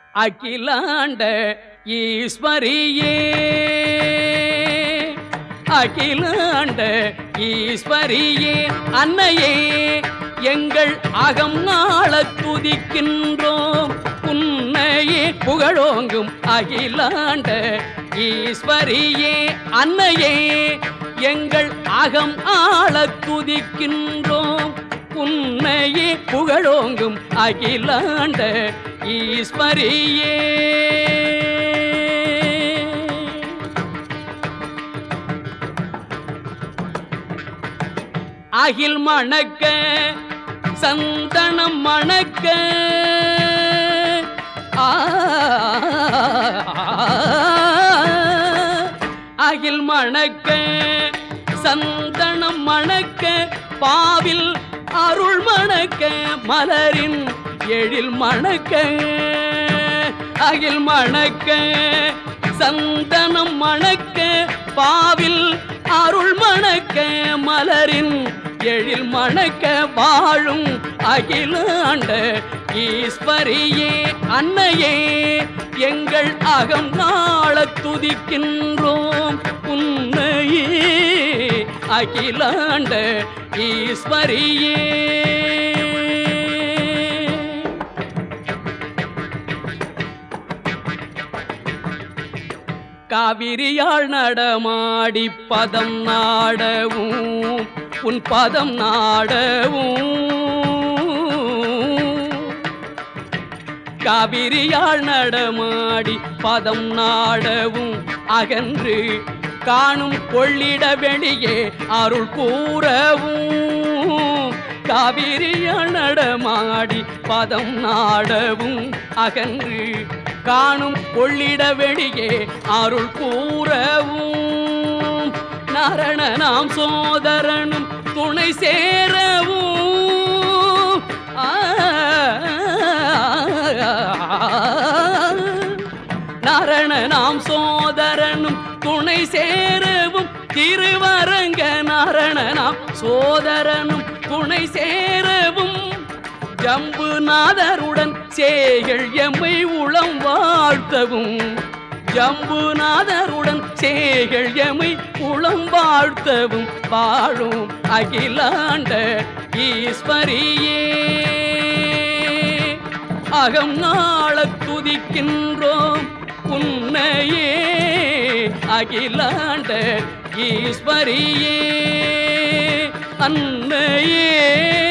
அகிலாண்ட ஈஸ்வரியே அகிலாண்ட ஈஸ்வரியே அன்னையே எங்கள் அகம் நாள துதிக்கின்றோம் உன்னையே புகழோங்கும் அகிலாண்ட ஈஸ்வரியே அன்னையே எங்கள் அகம் ஆள துதிக்கின்றோம் உன்னையே புகழோங்கும் அகிலாண்ட ஈஸ்வரியே அகில் மணக்க சந்தனம் மணக்க ஆ, அகில் மணக்க சந்தனம் மணக்க பாவில் அருள் மணக்க மலரின் எழில் மணக்க அகில் மணக்க சந்தனம் மணக்க பாவில் அருள் மணக்க மலரின் எழில் மணக்க வாழும் அகிலாண்ட ஈஸ்வரியே அன்னையே எங்கள் அகம் நாள துதிக்கின்றோம் உன்னையே அகிலாண்ட ஈஸ்வரியே காவிரியாள் நடமாடி பதம் நாடவும் உன் பதம் நாடவும் காவிரியாள் நடமாடி பதம் நாடவும் அகன்று காணும் கொள்ளிட வெளியே அருள் கூறவும் காவிரியாள் நடமாடி பதம் நாடவும் அகன்று காணும் கொள்ளிட வெளியே அருள் கூறவும் நரண நாம் சோதரனும் துணை சேரவும் ஆ, நரண நாம் சோதரனும் துணை சேரவும் திருவரங்க நரண நாம் சோதரனும் துணை சேரவும் ஜம்புநாதருடன் சேகள் எம்மை உளம் வாழ்த்தவும் ஜம்புநாதருடன் சேகள் எமை உளம் வாழ்த்தவும் வாழும் அகிலாண்ட ஈஸ்வரியே அகம் நாள துதிக்கின்றோம் உன்னையே அகிலாண்ட ஈஸ்வரியே அன்னையே